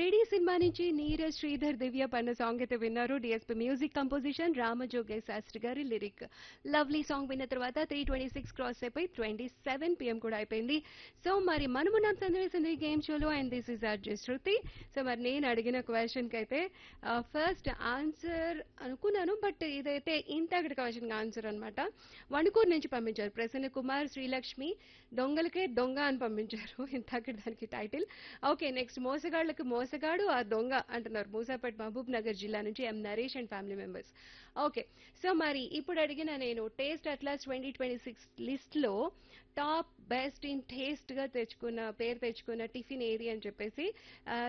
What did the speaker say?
ready cinema నుంచి నీరజ్ శ్రీధర్ దివ్య పన్న song అయితే విన్నారు DSP music composition Ramajogayya Sastry గారి లిరిక్ లవ్లీ సాంగ్ విన్న తర్వాత త్రీ ట్వంటీ సిక్స్ క్రాస్ అయిపోయి ట్వంటీ సెవెన్ పిఎం కూడా అయిపోయింది సో మరి మనమున్నాం సందర్శింది గేమ్ షోలో and this is R Shruti so మరి నేను అడిగిన క్వశ్చన్కి అయితే ఫస్ట్ ఆన్సర్ అనుకున్నాను బట్ ఇదైతే ఇంతకటి క్వశ్చన్ ఆన్సర్ అనమాట వణుకూరు నుంచి పంపించారు ప్రసన్న కుమార్ శ్రీలక్ష్మి దొంగలకే దొంగ అని పంపించారు ఇంతకటి దానికి టైటిల్ ఓకే నెక్స్ట్ మోసగాళ్లకు మోసగాడు ఆ దొంగ అంటున్నారు మూసాపేట్ మహబూబ్ నగర్ జిల్లా నుంచి M Naresh and family members okay so మరి ఇప్పుడు అడిగిన నేను taste atlas twenty twenty six list లో టాప్ బెస్ట్ ఇన్ టేస్ట్ గా తెచ్చుకున్న పేరు తెచ్చుకున్న టిఫిన్ ఏది అని చెప్పేసి ఆ,